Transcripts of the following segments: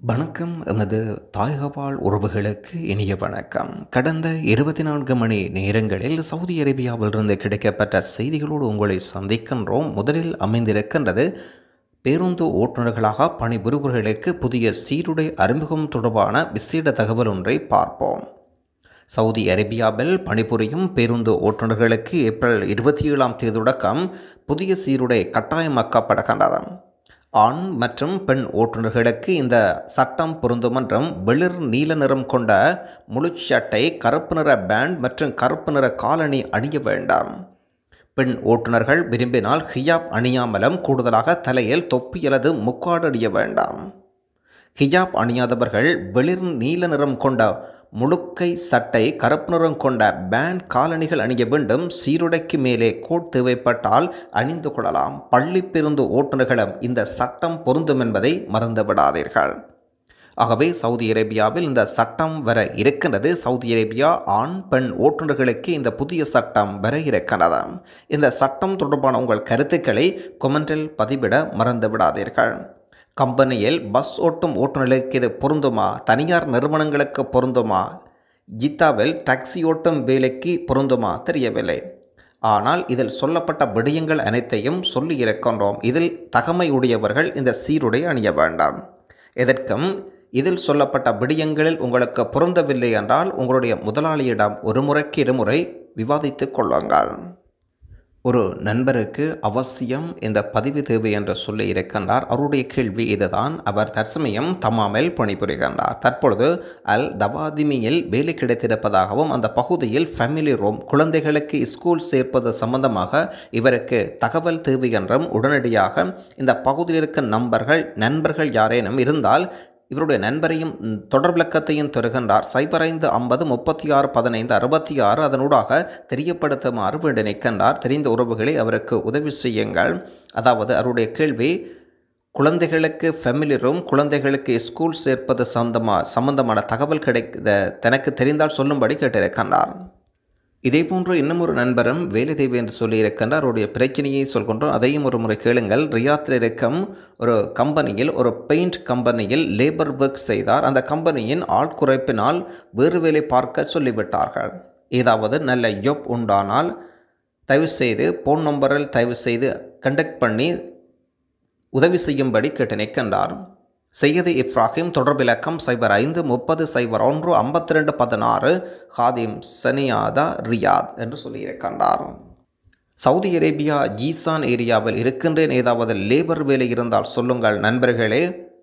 வணக்கம் எமது தாயகவாழ் உறவுகளுக்கு இனிய வணக்கம் கடந்த இருபத்தி நான்கு மணி நேரங்களில் சவுதி அரேபியாவிலிருந்து கிடைக்கப்பட்ட செய்திகளோடு உங்களை சந்திக்கின்றோம் முதலில் அமைந்திருக்கின்றது பேருந்து ஓட்டுநர்களாக பணிபுரிபவர்களுக்கு புதிய சீருடை அறிமுகம் தொடர்பான விசேட தகவல் ஒன்றை பார்ப்போம் சவுதி அரேபியாவில் பணிபுரியும் பேருந்து ஓட்டுநர்களுக்கு ஏப்ரல் இருபத்தி ஏழாம் தேதி தொடக்கம் புதிய சீருடை கட்டாயமாக்கப்படுகின்றது ஆண் மற்றும் பெண் ஓட்டுநர்களுக்கு இந்த சட்டம் பொருந்தும் என்றும் வெளிர் நீல நிறம் கொண்ட முழு சட்டை கருப்பு நிற பேண்ட் மற்றும் கருப்பு நிற காலணி அணிய வேண்டாம் பெண் ஓட்டுநர்கள் விரும்பினால் ஹியாப் அணியாமலும் கூடுதலாக தலையில் தொப்பி அல்லது முக்காடு அணிய வேண்டாம் ஹிஜாப் அணியாதவர்கள் வெளிர் நீல நிறம் கொண்ட முழுக்கை சட்டை கருப்பு நிறம் கொண்ட பேண்ட் காலணிகள் அணிய வேண்டும் சீருடைக்கு மேலே கோட் தேவைப்பட்டால் அணிந்து கொள்ளலாம் பள்ளி பேருந்து ஓட்டுநர்களும் இந்த சட்டம் பொருந்தும் என்பதை மறந்து விடாதீர்கள் ஆகவே சவுதி அரேபியாவில் இந்த சட்டம் வர இருக்கின்றது சவுதி அரேபியா ஆண் பெண் ஓட்டுநர்களுக்கு இந்த புதிய சட்டம் வர இருக்கின்றது இந்த சட்டம் தொடர்பான உங்கள் கருத்துக்களை கொமெண்டில் பதிவிட மறந்து விடாதீர்கள் கம்பெனியில் பஸ் ஓட்டும் ஓட்டுநர்களுக்கு இது பொருந்துமா தனியார் நிறுவனங்களுக்கு பொருந்துமா ஜித்தாவில் டாக்ஸி ஓட்டும் வேலைக்கு பொருந்துமா தெரியவில்லை ஆனால் இதில் சொல்லப்பட்ட விடயங்கள் அனைத்தையும் சொல்லி இருக்கின்றோம் இதில் தகமையுடையவர்கள் இந்த சீருடை அணிய வேண்டாம் எதற்கும் இதில் சொல்லப்பட்ட விடயங்களில் உங்களுக்கு பொருந்தவில்லை என்றால் உங்களுடைய முதலாளியிடம் ஒரு முறைக்கு இருமுறை விவாதித்துக் கொள்ளுங்கள் ஒரு நண்பருக்கு அவசியம் இந்த பதிவு தேவை என்று சொல்லி இருக்கின்றார் அவருடைய கேள்வி இதுதான் அவர் தற்சமயம் தமாமில் பணிபுரிகின்றார் தற்பொழுது அல் தவாதிமியில் வேலை கிடைத்திருப்பதாகவும் அந்த பகுதியில் ஃபேமிலி ரூம் குழந்தைகளுக்கு ஸ்கூல் சேர்ப்பது சம்பந்தமாக இவருக்கு தகவல் தேவை என்றும் உடனடியாக இந்த பகுதியில் இருக்கும் நண்பர்கள் நண்பர்கள் யாரேனும் இருந்தால் இவருடைய நண்பரையும் தொடர்விளக்கத்தையும் தருகின்றார் சைபர் ஐந்து ஐம்பது முப்பத்தி ஆறு பதினைந்து அறுபத்தி ஆறு அதனூடாக தெரியப்படுத்துமாறு வேண்டி நிற்கின்றார் தெரிந்த உறவுகளை அவருக்கு உதவி செய்யுங்கள் அதாவது அவருடைய கேள்வி குழந்தைகளுக்கு ஃபேமிலி ரூம் குழந்தைகளுக்கு ஸ்கூல் சேர்ப்பது சம்பந்தமா சம்பந்தமான தகவல் கிடைக்க தனக்கு தெரிந்தால் சொல்லும்படி கேட்டிருக்கின்றார் இதே போன்று இன்னும் ஒரு நண்பரும் வேலை தேவை என்று சொல்லியிருக்கின்றார் அவருடைய பிரச்சனையை சொல்கின்றோம் அதையும் ஒரு முறை கேளுங்கள் ரியாத்தில் இருக்கும் ஒரு கம்பெனியில் ஒரு பெயிண்ட் கம்பெனியில் லேபர் ஒர்க் செய்தார் அந்த கம்பெனியின் ஆட்குறைப்பினால் வேறு வேலை பார்க்க சொல்லிவிட்டார்கள் ஏதாவது நல்ல ஜொப் உண்டானால் தயவு செய்து ஃபோன் நம்பரில் தயவு செய்து கண்டக்ட் பண்ணி உதவி செய்யும்படி கேட்டு நிற்கின்றார் செய்யது இப்ராஹிம் தொடர்பிலக்கம் சைபர் ஐந்து முப்பது சைபர் ஒன்று ஐம்பத்தி ரெண்டு பதினாறு ஹாதிம் சனியாதா ரியாத் என்று சொல்லியிருக்கின்றார் சவுதி அரேபியா ஜீசான் ஏரியாவில் இருக்கின்றேன் ஏதாவது லேபர் வேலை இருந்தால் சொல்லுங்கள் நண்பர்களே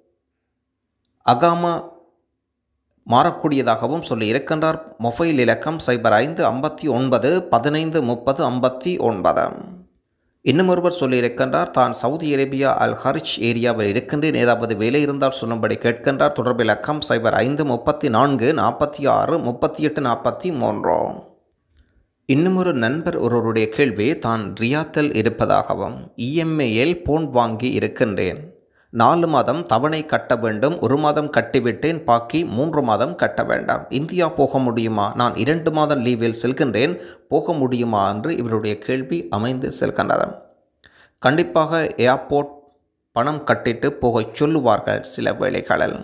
அகாமா மாறக்கூடியதாகவும் சொல்லி இருக்கின்றார் மொபைல் இலக்கம் சைபர் ஐந்து ஐம்பத்தி ஒன்பது பதினைந்து முப்பது ஐம்பத்தி ஒன்பது இன்னும் ஒருவர் சொல்லியிருக்கின்றார் தான் சவுதி அரேபியா அல் ஹரிச் ஏரியாவில் இருக்கின்றேன் ஏதாவது வேலை இருந்தால் சொல்லும்படி கேட்கின்றார் தொடர்பில் அக்கம் சைபர் ஐந்து முப்பத்தி நான்கு நாற்பத்தி ஆறு முப்பத்தி எட்டு நாற்பத்தி மூன்று இன்னும் ஒரு நண்பர் ஒருவருடைய கேள்வி தான் ரியாத்தில் இருப்பதாகவும் இஎம்ஐயில் போன் வாங்கி இருக்கின்றேன் நாலு மாதம் தவணை கட்ட வேண்டும் ஒரு மாதம் கட்டிவிட்டேன் பாக்கி மூன்று மாதம் கட்ட வேண்டாம் இந்தியா போக முடியுமா நான் இரண்டு மாதம் லீவில் செல்கின்றேன் போக முடியுமா என்று இவருடைய கேள்வி அமைந்து செல்கின்றது கண்டிப்பாக ஏர்போர்ட் பணம் கட்டிட்டு போகச் சொல்லுவார்கள் சில வேளைகளில்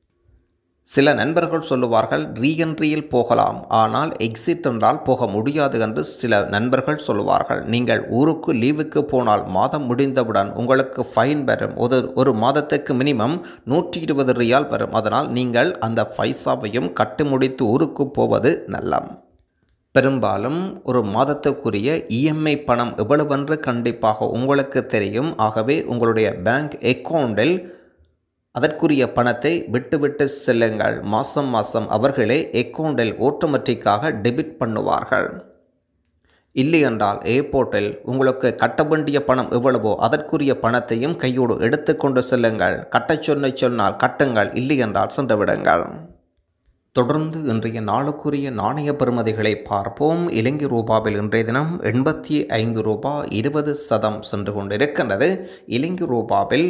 சில நண்பர்கள் சொல்லுவார்கள் ரீஎன்ட்ரியில் போகலாம் ஆனால் எக்ஸிட் என்றால் போக முடியாது என்று சில நண்பர்கள் சொல்லுவார்கள் நீங்கள் ஊருக்கு லீவுக்கு போனால் மாதம் முடிந்தவுடன் உங்களுக்கு ஃபைன் வரும் ஒரு ஒரு மாதத்துக்கு மினிமம் நூற்றி இருபது ரியால் வரும் அதனால் நீங்கள் அந்த பைசாவையும் கட்டி முடித்து ஊருக்கு போவது நல்லம் பெரும்பாலும் ஒரு மாதத்துக்குரிய இஎம்ஐ பணம் எவ்வளவென்று கண்டிப்பாக உங்களுக்கு தெரியும் ஆகவே உங்களுடைய பேங்க் அக்கௌண்டில் அதற்குரிய பணத்தை விட்டுவிட்டு செல்லுங்கள் மாதம் மாதம் அவர்களே அக்கௌண்டில் ஆட்டோமேட்டிக்காக டெபிட் பண்ணுவார்கள் இல்லை என்றால் ஏர்போர்ட்டில் உங்களுக்கு கட்ட வேண்டிய பணம் எவ்வளவோ அதற்குரிய பணத்தையும் கையோடு எடுத்துக்கொண்டு செல்லுங்கள் கட்டச் சொன்ன சொன்னால் கட்டுங்கள் இல்லை என்றால் சென்று விடுங்கள் தொடர்ந்து இன்றைய நாளுக்குரிய நாணய பெறுமதிகளை பார்ப்போம் இலங்கை ரூபாவில் இன்றைய தினம் எண்பத்தி ஐந்து ரூபா இருபது சதம் சென்று கொண்டிருக்கின்றது இலங்கை ரூபாவில்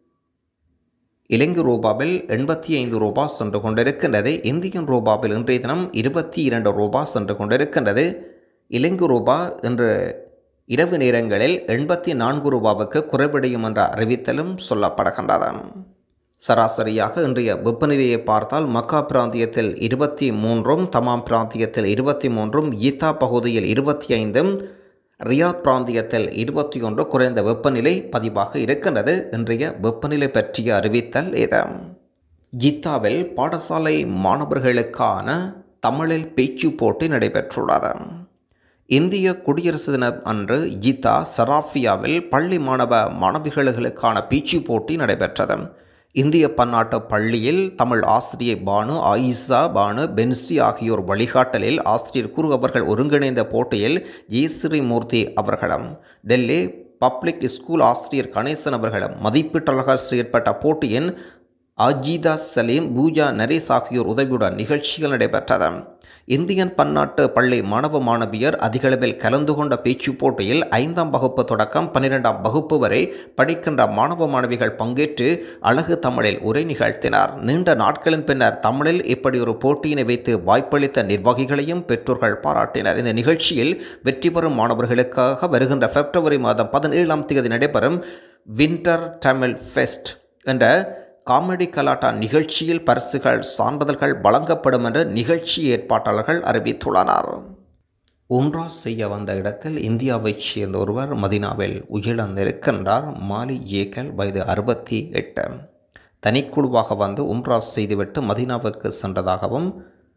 இலங்கை ரூபாவில் எண்பத்தி ஐந்து ரூபா சென்று கொண்டிருக்கின்றது இந்தியன் ரூபாவில் இன்றைய தினம் இருபத்தி இரண்டு ரூபா சென்று கொண்டிருக்கின்றது இலங்கை ரூபா இன்று இரவு நேரங்களில் எண்பத்தி நான்கு ரூபாவுக்கு குறைவடையும் என்ற அறிவித்தலும் சொல்லப்படுகின்றது சராசரியாக இன்றைய வெப்பநிலையை பார்த்தால் மக்கா பிராந்தியத்தில் இருபத்தி மூன்றும் தமாம் பிராந்தியத்தில் இருபத்தி மூன்றும் ஈத்தா பகுதியில் இருபத்தி ஐந்தும் ரியாத் பிராந்தியத்தில் இருபத்தி ஒன்று குறைந்த வெப்பநிலை பதிவாக இருக்கின்றது இன்றைய வெப்பநிலை பற்றிய அறிவித்தல் இது கீதாவில் பாடசாலை மாணவர்களுக்கான தமிழில் பேச்சு போட்டி நடைபெற்றுள்ளது இந்திய குடியரசு தினம் அன்று கீதா சராஃபியாவில் பள்ளி மாணவ மாணவிகளுக்கான பேச்சு போட்டி நடைபெற்றது இந்திய பன்னாட்டு பள்ளியில் தமிழ் ஆசிரியை பானு ஆயிஷா பானு பென்சி ஆகியோர் வழிகாட்டலில் ஆசிரியர் குரு அவர்கள் ஒருங்கிணைந்த போட்டியில் ஜெயஸ்ரீமூர்த்தி அவர்களும் டெல்லி பப்ளிக் ஸ்கூல் ஆசிரியர் கணேசன் அவர்களும் மதிப்பீட்டாளர்கள் செயற்பட்ட போட்டியின் அஜிதா சலீம் பூஜா நரேஷ் ஆகியோர் உதவியுடன் நிகழ்ச்சிகள் நடைபெற்றது இந்தியன் பன்னாட்டு பள்ளி மாணவ மாணவியர் அதிகளவில் கலந்து கொண்ட பேச்சு போட்டியில் ஐந்தாம் வகுப்பு தொடக்கம் பன்னிரெண்டாம் வகுப்பு வரை படிக்கின்ற மாணவ மாணவிகள் பங்கேற்று அழகு தமிழில் உரை நிகழ்த்தினார் நீண்ட நாட்களின் பின்னர் தமிழில் இப்படி ஒரு போட்டியினை வைத்து வாய்ப்பளித்த நிர்வாகிகளையும் பெற்றோர்கள் பாராட்டினர் இந்த நிகழ்ச்சியில் வெற்றி பெறும் மாணவர்களுக்காக வருகின்ற பிப்ரவரி மாதம் பதினேழாம் தேதி நடைபெறும் வின்டர் தமிழ் ஃபெஸ்ட் என்ற காமெடி கலாட்டா நிகழ்ச்சியில் பரிசுகள் சான்றிதழ்கள் வழங்கப்படும் என்று நிகழ்ச்சி ஏற்பாட்டாளர்கள் அறிவித்துள்ளனர் உம்ரா செய்ய வந்த இடத்தில் இந்தியாவைச் சேர்ந்த ஒருவர் மதினாவில் உயிரிழந்திருக்கின்றார் மாலி ஏக்கல் வயது அறுபத்தி எட்டு தனிக்குழுவாக வந்து உம்ரா செய்துவிட்டு மதினாவுக்கு சென்றதாகவும்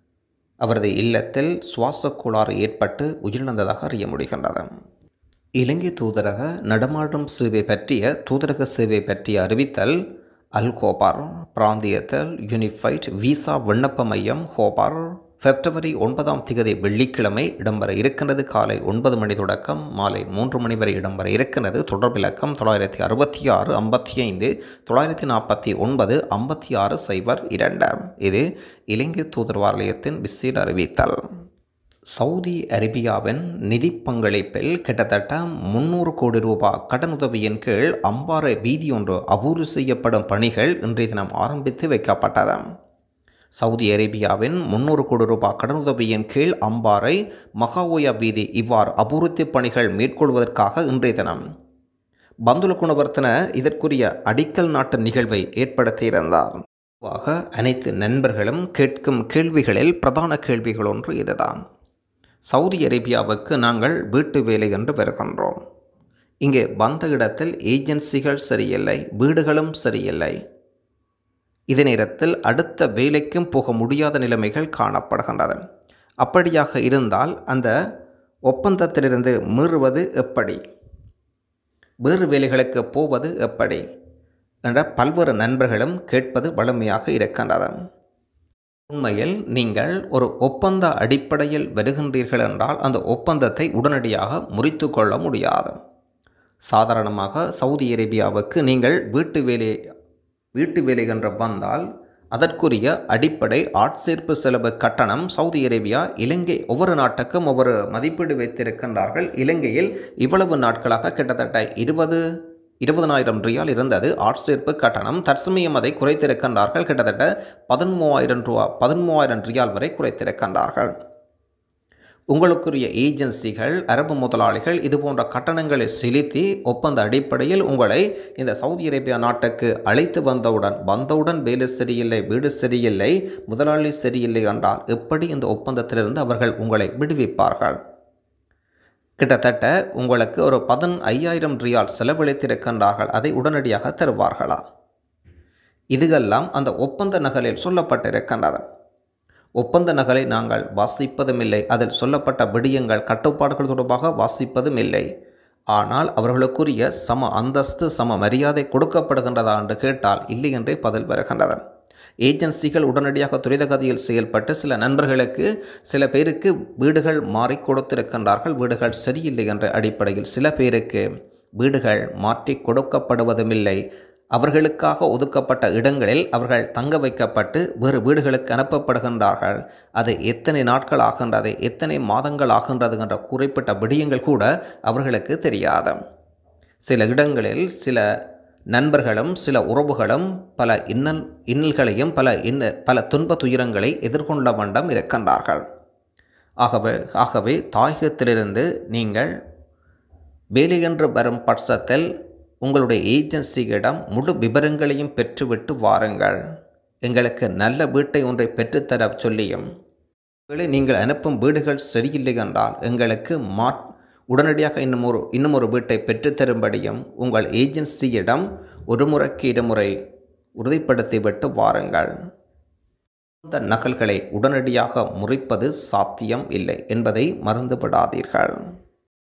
அவரது இல்லத்தில் சுவாச கோளாறு ஏற்பட்டு உயிரிழந்ததாக அறிய முடிகின்றது இலங்கை தூதரக நடமாடும் சேவை பற்றிய தூதரக சேவை பற்றிய அறிவித்தல் அல் ஹோபார் பிராந்தியத்தில் யூனிஃபைட் விசா விண்ணப்ப மையம் ஹோபார் பிப்ரவரி ஒன்பதாம் திகதி வெள்ளிக்கிழமை இடம்பெற இருக்கின்றது காலை ஒன்பது மணி தொடக்கம் மாலை மூன்று மணி வரை இடம்பெற இருக்கின்றது தொடர்பிலக்கம் தொள்ளாயிரத்தி அறுபத்தி ஆறு ஐம்பத்தி ஐந்து தொள்ளாயிரத்தி நாற்பத்தி ஒன்பது ஐம்பத்தி ஆறு சைபர் இரண்டு இது இலங்கை தூதரவாலயத்தின் விசேட அறிவித்தல் சவுதி அரேபியாவின் நிதி பங்களிப்பில் கிட்டத்தட்ட முன்னூறு கோடி ரூபாய் கடனுதவியின் கீழ் அம்பாறை வீதி ஒன்று அபூர்வு செய்யப்படும் பணிகள் இன்றைய தினம் ஆரம்பித்து வைக்கப்பட்டது சவுதி அரேபியாவின் முன்னூறு கோடி ரூபாய் கடனுதவியின் கீழ் அம்பாறை மகாவோயா வீதி இவ்வாறு அபிவிருத்தி பணிகள் மேற்கொள்வதற்காக இன்றைய தினம் பந்துல குணவர்த்தன இதற்குரிய அடிக்கல் நாட்டு நிகழ்வை ஏற்படுத்தியிருந்தார் பொதுவாக அனைத்து நண்பர்களும் கேட்கும் கேள்விகளில் பிரதான கேள்விகள் ஒன்று இதுதான் சவுதி அரேபியாவுக்கு நாங்கள் வீட்டு வேலை என்று வருகின்றோம் இங்கே வந்த இடத்தில் ஏஜென்சிகள் சரியில்லை வீடுகளும் சரியில்லை இதே நேரத்தில் அடுத்த வேலைக்கும் போக முடியாத நிலைமைகள் காணப்படுகின்றது அப்படியாக இருந்தால் அந்த ஒப்பந்தத்திலிருந்து மீறுவது எப்படி வேறு வேலைகளுக்கு போவது எப்படி என்ற பல்வேறு நண்பர்களும் கேட்பது வலிமையாக இருக்கின்றது உண்மையில் நீங்கள் ஒரு ஒப்பந்த அடிப்படையில் வருகின்றீர்கள் என்றால் அந்த ஒப்பந்தத்தை உடனடியாக முறித்து கொள்ள முடியாது சாதாரணமாக சவுதி அரேபியாவுக்கு நீங்கள் வீட்டு வேலை வீட்டு வேலை என்று வந்தால் அதற்குரிய அடிப்படை ஆட்சேர்ப்பு செலவு கட்டணம் சவுதி அரேபியா இலங்கை ஒவ்வொரு நாட்டுக்கும் ஒவ்வொரு மதிப்பீடு வைத்திருக்கின்றார்கள் இலங்கையில் இவ்வளவு நாட்களாக கிட்டத்தட்ட இருபது இருபதனாயிரம் ரியால் இருந்தது ஆட்சேர்ப்பு கட்டணம் தற்சமயம் அதை குறைத்திருக்கின்றார்கள் கிட்டத்தட்ட பதிமூவாயிரம் ரூபா பதிமூவாயிரம் ரியால் வரை குறைத்திருக்கின்றார்கள் உங்களுக்குரிய ஏஜென்சிகள் அரபு முதலாளிகள் இது போன்ற கட்டணங்களை செலுத்தி ஒப்பந்த அடிப்படையில் உங்களை இந்த சவுதி அரேபியா நாட்டுக்கு அழைத்து வந்தவுடன் வந்தவுடன் வேலை சரியில்லை வீடு சரியில்லை முதலாளி சரியில்லை என்றால் எப்படி இந்த ஒப்பந்தத்திலிருந்து அவர்கள் உங்களை விடுவிப்பார்கள் கிட்டத்தட்ட உங்களுக்கு ஒரு பதின் ஐயாயிரம் ரியால் செலவழித்திருக்கின்றார்கள் அதை உடனடியாக தருவார்களா இதுகெல்லாம் அந்த ஒப்பந்த நகலில் சொல்லப்பட்டிருக்கின்றது ஒப்பந்த நகலை நாங்கள் வாசிப்பதும் இல்லை அதில் சொல்லப்பட்ட விடியங்கள் கட்டுப்பாடுகள் தொடர்பாக வாசிப்பதும் இல்லை ஆனால் அவர்களுக்குரிய சம அந்தஸ்து சம மரியாதை கொடுக்கப்படுகின்றதா என்று கேட்டால் இல்லை என்றே பதில் வருகின்றது ஏஜென்சிகள் உடனடியாக துரித கதியில் செயல்பட்டு சில நண்பர்களுக்கு சில பேருக்கு வீடுகள் மாறி கொடுத்திருக்கின்றார்கள் வீடுகள் சரியில்லை என்ற அடிப்படையில் சில பேருக்கு வீடுகள் மாற்றி கொடுக்கப்படுவதும் இல்லை அவர்களுக்காக ஒதுக்கப்பட்ட இடங்களில் அவர்கள் தங்க வைக்கப்பட்டு வேறு வீடுகளுக்கு அனுப்பப்படுகின்றார்கள் அது எத்தனை நாட்கள் ஆகின்றது எத்தனை மாதங்கள் ஆகின்றது என்ற குறிப்பிட்ட விடயங்கள் கூட அவர்களுக்கு தெரியாது சில இடங்களில் சில நண்பர்களும் சில உறவுகளும் பல இன்னல் இன்னல்களையும் பல இன்ன பல துன்ப துயரங்களை எதிர்கொள்ள வண்ணம் இருக்கின்றார்கள் ஆகவே ஆகவே தாயகத்திலிருந்து நீங்கள் வேலையென்று வரும் பட்சத்தில் உங்களுடைய ஏஜென்சியிடம் முழு விவரங்களையும் பெற்றுவிட்டு வாருங்கள் எங்களுக்கு நல்ல வீட்டை ஒன்றை பெற்றுத்தர சொல்லியும் ஒருவேளை நீங்கள் அனுப்பும் வீடுகள் சரியில்லை என்றால் எங்களுக்கு மா உடனடியாக இன்னும் ஒரு இன்னும் ஒரு வீட்டை பெற்றுத்தரும்படியும் உங்கள் ஏஜென்சியிடம் ஒரு முறைக்கு இருமுறை உறுதிப்படுத்திவிட்டு வாருங்கள் இந்த நகல்களை உடனடியாக முறிப்பது சாத்தியம் இல்லை என்பதை மறந்துவிடாதீர்கள்